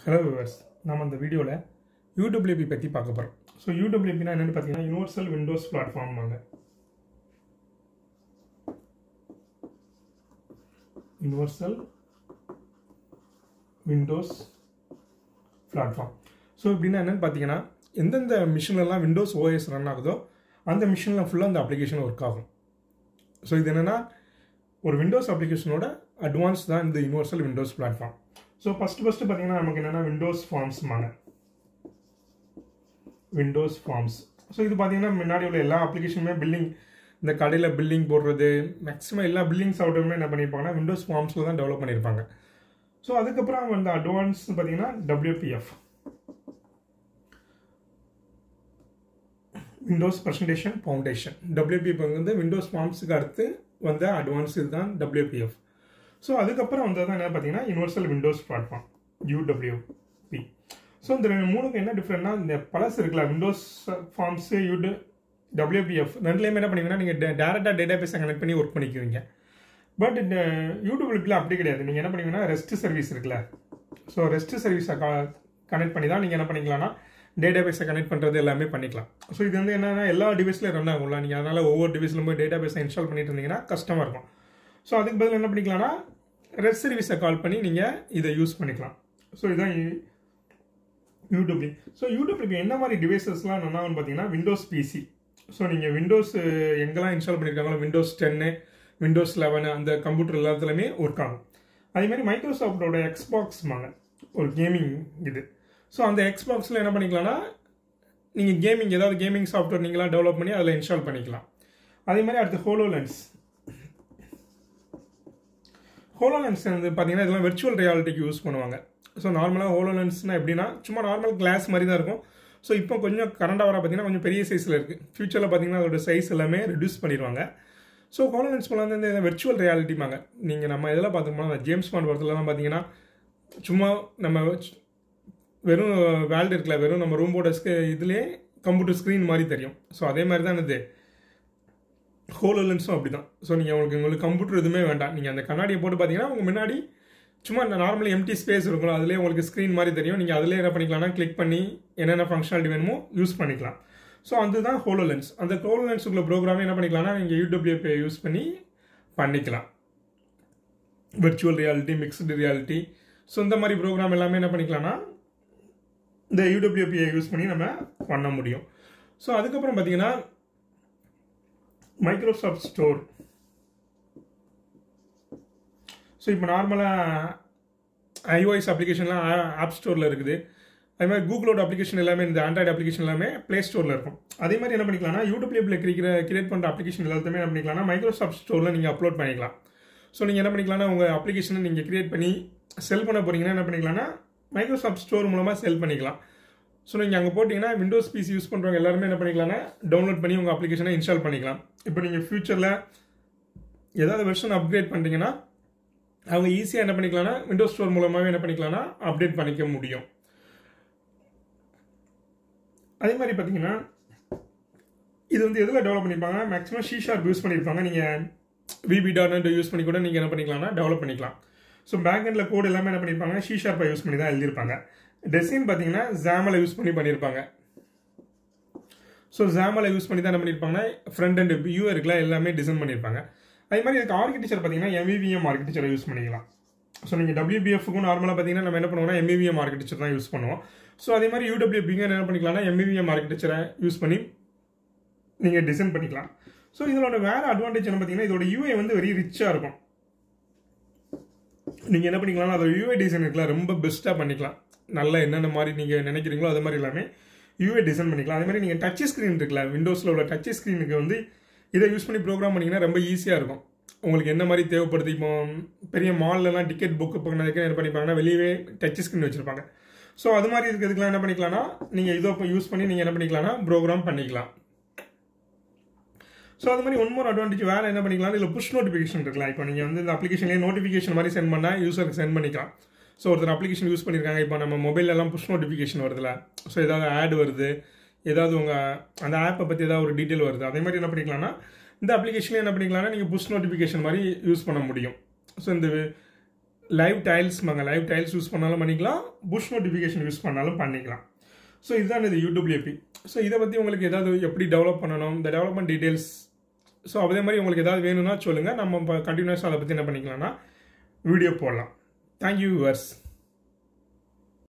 hello viewers நம்ம இந்த வீடியோவில் யூடபிள்யூபி பற்றி பார்க்க போகிறோம் ஸோ யூடபிள்யூபினா என்னென்னு பார்த்தீங்கன்னா யூனிவர்சல் விண்டோஸ் பிளாட்ஃபார்ம் வாங்க யூனிவர்சல் விண்டோஸ் பிளாட்ஃபார்ம் ஸோ இப்படின்னா என்னென்னு பார்த்தீங்கன்னா எந்தெந்த மிஷின்லலாம் விண்டோஸ் ஓஎஸ் ரன் ஆகுதோ அந்த மிஷினில் ஃபுல்லாக அந்த அப்ளிகேஷன் ஒர்க் ஆகும் ஸோ இது என்னென்னா ஒரு விண்டோஸ் அப்ளிகேஷனோட அட்வான்ஸ் தான் இந்த universal Windows platform so first first பார்த்தீங்கன்னா நமக்கு என்னென்னா விண்டோஸ் ஃபார்ம்ஸ்மாங்க விண்டோஸ் ஃபார்ம்ஸ் ஸோ இது பார்த்தீங்கன்னா முன்னாடி உள்ள எல்லா அப்ளிகேஷனுமே பில்லிங் இந்த கடையில் பில்லிங் போடுறது மேக்ஸிமம் எல்லா பில்லிங் சாஃப்ட்வேருமே என்ன பண்ணியிருப்பாங்கன்னா விண்டோஸ் ஃபார்ம்ஸில் தான் டெவலப் பண்ணியிருப்பாங்க ஸோ அதுக்கப்புறம் வந்து அட்வான்ஸ் பார்த்தீங்கன்னா WPF Windows presentation foundation WPF வந்து விண்டோஸ் ஃபார்ம்ஸுக்கு அடுத்து வந்த அட்வான்ஸ் இதுதான் டபிள்யூபிஎஃப் ஸோ அதுக்கப்புறம் வந்தது தான் என்ன பார்த்தீங்கன்னா universal Windows platform UWP so இந்த ரெண்டு மூணுக்கு என்ன டிஃப்ரெண்ட்னா இந்த பழசு இருக்குல்ல விண்டோஸ் ஃபார்ம்ஸு யூடு டபிள்யூபிஎஃப் ரெண்டுலேயுமே என்ன பண்ணீங்கன்னா நீங்கள் டேரெக்டாக டேட்டா பேஸை கனெக்ட் பண்ணி ஒர்க் பண்ணிக்குவீங்க பட் இந்த யூடியூப்ல அப்படி கிடையாது நீங்கள் என்ன பண்ணீங்கன்னா ரெஸ்ட் சர்வீஸ் இருக்குல்ல ஸோ ரெஸ்ட் சர்வீஸை கனெக்ட் பண்ணி தான் நீங்கள் என்ன பண்ணிக்கலாம்னா டேட்டா பேஸை கனெக்ட் பண்ணுறது எல்லாமே பண்ணிக்கலாம் ஸோ இது வந்து என்னன்னா எல்லா டிவைஸ்லையும் ரன் ஆகும்ல நீங்கள் அதனால் ஒவ்வொரு டிவைஸ்லும் போய் டேட்டா பேஸை இன்ஸ்டால் பண்ணிட்டு இருந்தீங்கன்னா கஷ்டமாக இருக்கும் ஸோ அதுக்கு பதில் என்ன பண்ணிக்கலாம்னா ரெஸ்ட் சர்வீஸை கால் பண்ணி நீங்கள் இதை யூஸ் பண்ணிக்கலாம் ஸோ இதுதான் யூடியூப்லி ஸோ யூடியூப்ல என்ன மாதிரி டிவைசஸ்லாம் என்னன்னு பார்த்தீங்கன்னா விண்டோஸ் பிசி ஸோ நீங்கள் விண்டோஸ் எங்கெல்லாம் இன்ஸ்டால் பண்ணியிருக்காங்களோ விண்டோஸ் டென்னு விண்டோஸ் லெவனு அந்த கம்ப்யூட்டர் எல்லாத்துலேயுமே ஒர்க் ஆகும் அதேமாதிரி மைக்ரோசாஃப்டோட எக்ஸ்பாக்ஸ்மாங்க ஒரு கேமிங் இது ஸோ அந்த எக்ஸ்பாக்ஸில் என்ன பண்ணிக்கலாம்னா நீங்கள் கேமிங் ஏதாவது கேமிங் சாஃப்ட்வேர் நீங்களாம் டெவலப் பண்ணி அதில் இன்ஸ்டால் பண்ணிக்கலாம் அதே மாதிரி அடுத்து ஹோலோ லென்ஸ் ஹோலோ லென்ஸ் வந்து பார்த்தீங்கன்னா இதெல்லாம் விர்ச்சுவல் ரியாலிட்டிக்கு யூஸ் பண்ணுவாங்க ஸோ நார்மலாக ஹோலோ லென்ஸ்னால் எப்படின்னா சும்மா நார்மல் கிளாஸ் மாதிரி தான் இருக்கும் ஸோ இப்போ கொஞ்சம் கரண்டாக வர பார்த்தீங்கன்னா கொஞ்சம் பெரிய சைஸில் இருக்குது ஃபியூச்சரில் பார்த்தீங்கன்னா அதோட சைஸ் எல்லாமே ரெடியூஸ் பண்ணிடுவாங்க ஸோ ஹோலோ லென்ஸ் போல வந்து இந்த விர்ச்சுவல் ரியாலிட்டிமாங்க நீங்கள் நம்ம இதெல்லாம் பார்த்துக்கோமா ஜேம்ஸ் பாண்ட் படத்துலலாம் பார்த்தீங்கன்னா சும்மா நம்ம வெறும் வேல்டு இருக்கல வெறும் நம்ம ரூம்போட ஸ்க இதுலேயே கம்ப்யூட்டர் ஸ்க்ரீன் மாதிரி தெரியும் ஸோ அதே மாதிரி தான் இது ஹோலோ லென்ஸும் அப்படி தான் ஸோ நீங்கள் உங்களுக்கு உங்களுக்கு கம்ப்யூட்டர் எதுவுமே வேண்டாம் நீங்கள் அந்த கண்ணாடியை போட்டு பார்த்தீங்கன்னா உங்கள் முன்னாடி சும்மா இந்த நார்மல் எம்டி ஸ்பேஸ் இருக்கும் அதிலே உங்களுக்கு ஸ்க்ரீன் மாதிரி தெரியும் நீங்கள் அதிலே என்ன பண்ணிக்கலாம்னா கிளிக் பண்ணி என்னென்ன ஃபங்க்ஷனாலிட்டி வேணுமோ யூஸ் பண்ணிக்கலாம் ஸோ அதுதான் ஹோலோ லென்ஸ் அந்த ஹோலோ லென்ஸுக்குள்ள ப்ரோக்ராமே என்ன பண்ணிக்கலாம்னா நீங்கள் யூடியூப்லேயே யூஸ் பண்ணி பண்ணிக்கலாம் virtual reality mixed reality so இந்த மாதிரி ப்ரோக்ராம் எல்லாமே என்ன பண்ணிக்கலாம்னா இந்த யூடபிள்யூபியை யூஸ் பண்ணி நம்ம பண்ண முடியும் ஸோ அதுக்கப்புறம் பார்த்தீங்கன்னா மைக்ரோசாஃப்ட் ஸ்டோர் ஸோ இப்போ நார்மலாக ஐஓஎஸ் அப்ளிகேஷன்லாம் ஆப் ஸ்டோரில் இருக்குது அதே மாதிரி கூகுளோட அப்ளிகேஷன் எல்லாமே இந்த ஆண்ட்ராய்டு அப்ளிகேஷன் எல்லாமே ப்ளே ஸ்டோரில் இருக்கும் அதே மாதிரி என்ன பண்ணிக்கலாம்னா யூடியூப்ல கிரிக்கிற கிரியேட் பண்ணுற அப்ளிகேஷன் எல்லாத்தையுமே என்ன பண்ணிக்கலாம்னா மைக்ரோசாஃப்ட் ஸ்டோரில் நீங்கள் அப்லோட் பண்ணிக்கலாம் ஸோ நீங்கள் என்ன பண்ணிக்கலாம்னா உங்கள் அப்ளிகேஷனை நீங்கள் கிரியேட் பண்ணி செல் பண்ண போகிறீங்கன்னா என்ன பண்ணிக்கலாம்னா மைக்ரோசாஃப்ட் ஸ்டோர் மூலமாக செல் பண்ணிக்கலாம் ஸோ நீங்கள் அங்கே போட்டிங்கன்னா விண்டோஸ் பிசி யூஸ் பண்ணுறவங்க எல்லாருமே என்ன பண்ணிக்கலாம்னா டவுன்லோட் பண்ணி உங்கள் அப்ளிகேஷனை இன்ஸ்டால் பண்ணிக்கலாம் இப்போ நீங்கள் ஃப்யூச்சரில் ஏதாவது வெர்ஷன் அப்கிரேட் பண்ணுறீங்கன்னா அவங்க ஈஸியாக என்ன பண்ணிக்கலாம்னா விண்டோஸ் ஸ்டோர் மூலமாகவே என்ன பண்ணிக்கலாம்னா அப்டேட் பண்ணிக்க முடியும் அதே மாதிரி பார்த்தீங்கன்னா இது வந்து எதில் டெவலப் பண்ணியிருப்பாங்க மேக்ஸிமம் ஷீ ஷார்ப் யூஸ் பண்ணியிருப்பாங்க நீங்கள் விபி டாட் நெட் யூஸ் பண்ணி கூட நீங்கள் என்ன பண்ணிக்கலாம்னா டெவலப் பண்ணிக்கலாம் ஸோ பேக் எண்டில் கோட் எல்லாமே என்ன பண்ணியிருப்பாங்க ஷீ ஷார்ப்பை யூஸ் பண்ணி தான் எழுதியிருப்பாங்க டெசைன் பார்த்தீங்கன்னா ஜாமில் யூஸ் பண்ணி பண்ணியிருப்பாங்க ஸோ ஜாமில் யூஸ் பண்ணி தான் என்ன பண்ணியிருப்பாங்கன்னா ஃப்ரண்ட் அண்ட் வியூ இருக்கலாம் எல்லாமே டிசைன் பண்ணியிருப்பாங்க அதே மாதிரி இதுக்கு ஆர்கிடெக்சர் பார்த்தீங்கன்னா எம்விவிஎம் ஆர்கிடெக்சரை யூஸ் பண்ணிக்கலாம் ஸோ நீங்கள் டபிள்யூபிஎஃப்க்கும் நார்மலாக பார்த்தீங்கன்னா நம்ம என்ன பண்ணுவோம்னா எம்விவிஎம் ஆர்கிடெக்சர் தான் யூஸ் பண்ணுவோம் ஸோ அதே மாதிரி யூடபிள்யூபிங்க என்ன பண்ணிக்கலாம்னா எம்விவிஎம் ஆர்கிடெக்சரை யூஸ் பண்ணி நீங்கள் டிசைன் பண்ணிக்கலாம் ஸோ இதோட வேறு அட்வான்டேஜ் என்ன பார்த்தீங்கன்னா இதோட யூஐ வந்து வெரி ரிச்சாக இருக்கும் நீங்கள் என்ன பண்ணிக்கலாம்னா அதோட யூஐ டிசைன் இருக்கலாம் ரொம்ப பெஸ்ட்டாக பண்ணிக்கலாம் நல்லா என்னென்ன மாதிரி நீங்கள் நினைக்கிறீங்களோ அது மாதிரி எல்லாமே யூஐ டிசைன் பண்ணிக்கலாம் அதே மாதிரி நீங்கள் டச் ஸ்க்ரீன் இருக்குல்ல விண்டோஸில் உள்ள டச் ஸ்க்ரீனுக்கு வந்து இதை யூஸ் பண்ணி ப்ரோக்ராம் பண்ணிங்கன்னா ரொம்ப ஈஸியாக இருக்கும் உங்களுக்கு என்ன மாதிரி தேவைப்படுது இப்போ பெரிய மால்லலாம் டிக்கெட் புக் பண்ணதுக்கு என்ன பண்ணிப்பாங்கன்னா வெளியே டச் ஸ்க்ரீன் வச்சுருப்பாங்க ஸோ அது மாதிரி இருக்கிறதுக்குலாம் என்ன பண்ணிக்கலாம்னா நீங்கள் இதோ யூஸ் பண்ணி நீங்கள் என்ன பண்ணிக்கலாம்னா ப்ரோக்ராம் பண்ணிக்கலாம் ஸோ அது மாதிரி ஒன் மோர் அட்வான்டேஜ் வேறு என்ன பண்ணிக்கலாம் இதில் புஷ் நோட்டிஃபிகேஷன் இருக்கலாம் இப்போ நீங்கள் வந்து இந்த அப்ளிகேஷன்லேயே நோட்டிஃபிகேஷன் மாதிரி சென்ட் பண்ணால் யூஸருக்கு சென்ட் பண்ணிக்கலாம் ஸோ ஒருத்தர் அப்ளிகேஷன் யூஸ் பண்ணியிருக்காங்க இப்போ நம்ம மொபைலெல்லாம் புஷ் நோட்டிஃபிகேஷன் வருதுல ஸோ ஏதாவது ஆட் வருது ஏதாவது உங்கள் அந்த ஆப்பை பற்றி ஏதாவது ஒரு டீட்டெயில் வருது அதே மாதிரி என்ன பண்ணிக்கலாம்னா இந்த அப்ளிகேஷன்லேயே என்ன பண்ணிக்கலாம்னா நீங்கள் புஷ் நோட்டிஃபிகேஷன் மாதிரி யூஸ் பண்ண முடியும் ஸோ இந்த லைவ் டைல்ஸ் வாங்க லைவ் டைல்ஸ் யூஸ் பண்ணாலும் பண்ணிக்கலாம் புஷ் நோட்டிஃபிகேஷன் யூஸ் பண்ணாலும் பண்ணிக்கலாம் ஸோ இதுதான் இது யூடியூப்லேபி ஸோ இதை பற்றி உங்களுக்கு ஏதாவது எப்படி டெவலப் பண்ணணும் இந்த டெவலப்மெண்ட் டீட்டெயில்ஸ் ஸோ அதே மாதிரி உங்களுக்கு ஏதாவது வேணும்னா சொல்லுங்கள் நம்ம கண்டினியூஸாக அதை பற்றி என்ன பண்ணிக்கலாம்னா வீடியோ போடலாம் தேங்க்யூ யூவர்ஸ்